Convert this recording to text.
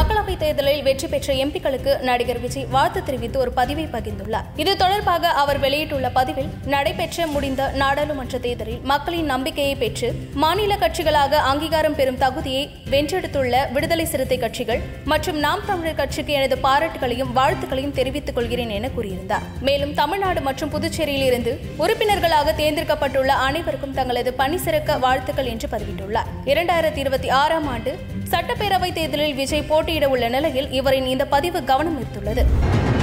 மக்களவைத் தேர்தலில் வெற்றி பெற்ற எம்பிக்களுக்கு நடிகர் விஜய் வாழ்த்து தெரிவித்து ஒரு பதிவை பகிர்ந்துள்ளார் இது தொடர்பாக அவர் வெளியிட்டுள்ள பதிவில் நடைபெற்ற முடிந்த நாடாளுமன்ற தேர்தலில் மக்களின் நம்பிக்கையை பெற்று மாநில கட்சிகளாக அங்கீகாரம் பெறும் தகுதியை வென்றெடுத்துள்ள விடுதலை சிறுத்தை கட்சிகள் மற்றும் நாம் தமிழர் கட்சிக்கு எனது பாராட்டுகளையும் வாழ்த்துக்களையும் தெரிவித்துக் கொள்கிறேன் என கூறியிருந்தார் மேலும் தமிழ்நாடு மற்றும் புதுச்சேரியில் இருந்து உறுப்பினர்களாக தேர்ந்தெடுக்கப்பட்டுள்ள அனைவருக்கும் தங்களது பணி சிறக்க வாழ்த்துக்கள் என்று பதிவிட்டுள்ளார் இரண்டாயிரத்தி இருபத்தி ஆறாம் ஆண்டு சட்டப்பேரவை தேர்தலில் விஜய் போட்டியிட உள்ள நிலையில் இவரின் இந்த பதிவு கவனம் ஈர்த்துள்ளது